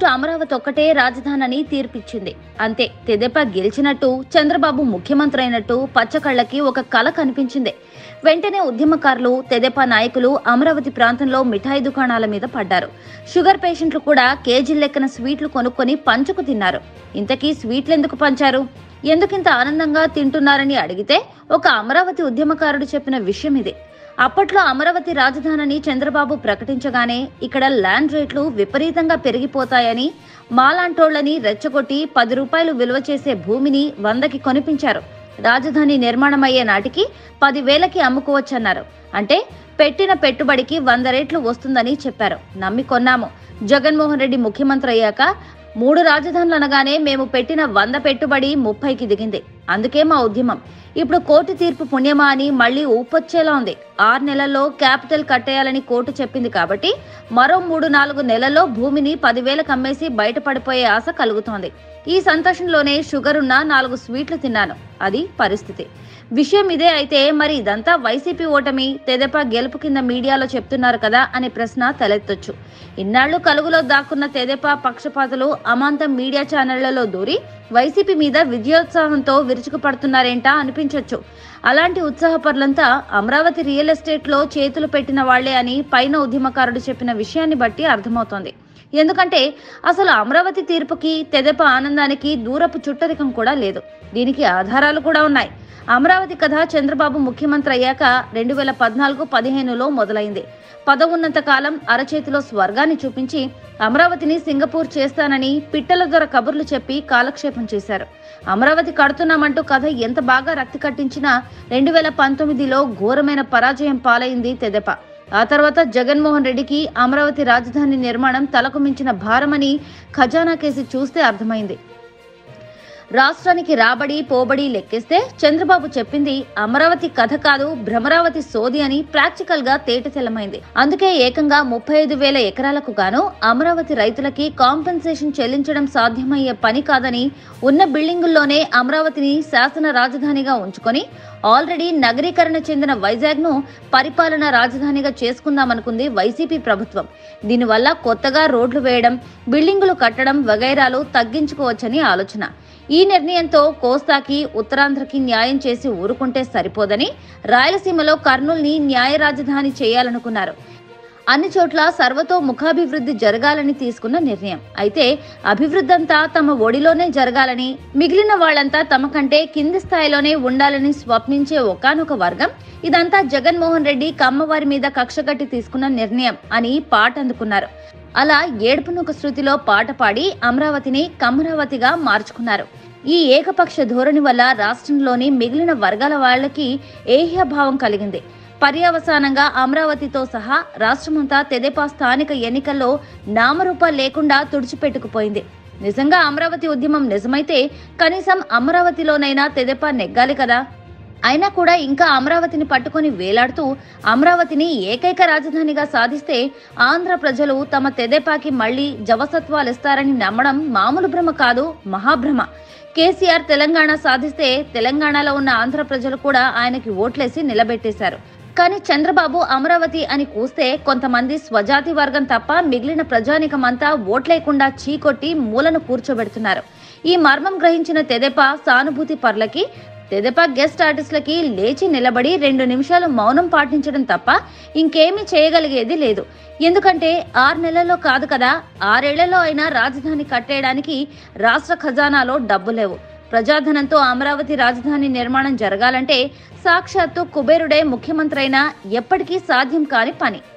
అమరావతి ఒక్కటే రాజధాని తీర్పిచ్చింది అంతే తెదేపా గెలిచినట్టు చంద్రబాబు ముఖ్యమంత్రి అయినట్టు పచ్చకళ్ళకి ఒక కల కనిపించింది వెంటనే ఉద్యమకారులు తెదేపా నాయకులు అమరావతి ప్రాంతంలో మిఠాయి దుకాణాల మీద పడ్డారు షుగర్ పేషెంట్లు కూడా కేజీ లెక్కన స్వీట్లు కొనుక్కొని పంచుకు తిన్నారు ఇంతకీ స్వీట్లు ఎందుకు పంచారు ఎందుకింత ఆనందంగా తింటున్నారని అడిగితే ఒక అమరావతి ఉద్యమకారుడు చెప్పిన విషయం ఇది అప్పట్లో అమరావతి రాజధానిని చంద్రబాబు ప్రకటించగానే ఇక్కడ ల్యాండ్ రేట్లు విపరీతంగా పెరిగిపోతాయని మాలాంటోళ్లని రెచ్చగొట్టి పది రూపాయలు విలువ చేసే భూమిని వందకి కొనిపించారు రాజధాని నిర్మాణమయ్యే నాటికి పదివేలకి అమ్ముకోవచ్చన్నారు అంటే పెట్టిన పెట్టుబడికి వంద రేట్లు వస్తుందని చెప్పారు నమ్మి కొన్నాము జగన్మోహన్ రెడ్డి ముఖ్యమంత్రి అయ్యాక మూడు రాజధానులు అనగానే మేము పెట్టిన వంద పెట్టుబడి ముప్పైకి దిగింది అందుకే మా ఉద్యమం ఇప్పుడు కోర్టు తీర్పు పుణ్యమా అని మళ్ళీ ఊపొచ్చేలా ఉంది ఆరు నెలల్లో క్యాపిటల్ కట్టేయాలని కోర్టు చెప్పింది కాబట్టి మరో మూడు నాలుగు నెలల్లో భూమిని పదివేలకు అమ్మేసి బయటపడిపోయే ఆశ కలుగుతోంది ఈ సంతోషంలోనే షుగర్ ఉన్న నాలుగు స్వీట్లు తిన్నాను అది పరిస్థితి విషయం ఇదే అయితే మరి ఇదంతా వైసీపీ ఓటమి తెదప గెలుపు కింద మీడియాలో చెప్తున్నారు కదా అనే ప్రశ్న తలెత్తొచ్చు ఇన్నాళ్లు కలుగులో దాక్కున్న తెదేపా పక్షపాతులు అమాంతం మీడియా ఛానళ్లలో దూరి వైసీపీ మీద విజయోత్సాహంతో విరుచుకుపడుతున్నారేంటా అనిపించొచ్చు అలాంటి ఉత్సాహపరులంతా అమరావతి రియల్ ఎస్టేట్ లో చేతులు పెట్టిన వాళ్లే అని పైన ఉద్యమకారుడు చెప్పిన విషయాన్ని బట్టి అర్థమవుతోంది ఎందుకంటే అసలు అమరావతి తీర్పుకి తెదెప ఆనందానికి దూరపు చుట్టరికం కూడా లేదు దీనికి ఆధారాలు కూడా ఉన్నాయి అమరావతి కథ చంద్రబాబు ముఖ్యమంత్రి అయ్యాక రెండు వేల పద్నాలుగు పదిహేనులో మొదలైంది పదవున్నంత కాలం అరచేతిలో స్వర్గాన్ని చూపించి అమరావతిని సింగపూర్ చేస్తానని పిట్టల దొర కబుర్లు చెప్పి కాలక్షేపం చేశారు అమరావతి కడుతున్నామంటూ కథ ఎంత బాగా రక్తి కట్టించినా రెండు వేల పంతొమ్మిదిలో ఘోరమైన పరాజయం పాలైంది తెదెప ఆ తర్వాత జగన్మోహన్ రెడ్డికి అమరావతి రాజధాని నిర్మాణం తలకు మించిన భారమని ఖజానా కేసి చూస్తే అర్థమైంది రాష్ట్రానికి రాబడి పోబడి లెక్కేస్తే చంద్రబాబు చెప్పింది అమరావతి కథ కాదు భ్రమరావతి సోది అని ప్రాక్టికల్ గా తేటతెల్లమైంది అందుకే ఏకంగా ముప్పై ఐదు వేల ఎకరాలకు గాను అమరావతి రైతులకి కాంపెన్సేషన్ చెల్లించడం సాధ్యమయ్యే పని కాదని ఉన్న బిల్డింగుల్లోనే అమరావతిని శాసన రాజధానిగా ఉంచుకొని ఆల్రెడీ నగరీకరణ చెందిన వైజాగ్ ను పరిపాలన రాజధానిగా చేసుకుందామనుకుంది వైసీపీ ప్రభుత్వం దీనివల్ల కొత్తగా రోడ్లు వేయడం బిల్డింగులు కట్టడం వగైరాలు తగ్గించుకోవచ్చని ఆలోచన ఈ నిర్ణయంతో కోస్తాకి ఉత్తరాంధ్రకి న్యాయం చేసి ఊరుకుంటే సరిపోదని రాయలసీమలో కర్నూల్ని న్యాయ రాజధాని చేయాలనుకున్నారు అన్ని చోట్ల సర్వతో ముఖాభివృద్ధి జరగాలని తీసుకున్న నిర్ణయం అయితే అభివృద్ధి అంతా తమ ఒడిలోనే జరగాలని మిగిలిన వాళ్ళంతా తమ కంటే కింది స్థాయిలోనే ఉండాలని స్వప్నించే ఒకానొక వర్గం ఇదంతా జగన్మోహన్ రెడ్డి కమ్మవారి మీద కక్షగట్టి తీసుకున్న నిర్ణయం అని పాట అందుకున్నారు అలా ఏడుపునొక శృతిలో పాట పాడి అమరావతిని కమరావతిగా మార్చుకున్నారు ఈ ఏకపక్ష ధోరణి వల్ల రాష్ట్రంలోని మిగిలిన వర్గాల వాళ్ళకి ఏహ్యభావం కలిగింది పర్యవసానంగా అమరావతితో సహా రాష్ట్రమంతా తెదేపా స్థానిక ఎన్నికల్లో నామరూపాలు లేకుండా తుడిచిపెట్టుకుపోయింది నిజంగా అమరావతి ఉద్యమం నిజమైతే కనీసం అమరావతిలోనైనా తెదేపా నెగ్గాలి కదా అయినా కూడా ఇంకా అమరావతిని పట్టుకొని వేలాడుతూ అమరావతిని ఏకైక రాజధానిగా సాధిస్తే ఆంధ్ర ప్రజలు తమ తెదేపాకి మళ్లీ జవసత్వాలు ఇస్తారని నమ్మడం మామూలు భ్రమ కాదు మహాభ్రమ కేసీఆర్ తెలంగాణ సాధిస్తే తెలంగాణలో ఉన్న ఆంధ్ర ప్రజలు కూడా ఆయనకి ఓట్లేసి నిలబెట్టేశారు కానీ చంద్రబాబు అమరావతి అని కూస్తే కొంతమంది స్వజాతి వర్గం తప్ప మిగిలిన ప్రజానికమంతా ఓట్లేకుండా చీకొట్టి మూలను కూర్చోబెడుతున్నారు ఈ మర్మం గ్రహించిన తెదెప సానుభూతి పర్లకి తెదెప గెస్ట్ ఆర్టిస్టులకి లేచి నిలబడి రెండు నిమిషాలు మౌనం పాటించడం తప్ప ఇంకేమీ చేయగలిగేది లేదు ఎందుకంటే ఆరు నెలల్లో కాదు కదా ఆరేళ్లలో అయినా రాజధాని కట్టేయడానికి రాష్ట్ర ఖజానాలో డబ్బు లేవు ప్రజాధనంతో అమరావతి రాజధాని నిర్మాణం జరగాలంటే సాక్షాత్తు కుబేరుడే ముఖ్యమంత్రి అయినా ఎప్పటికీ సాధ్యం కాని పని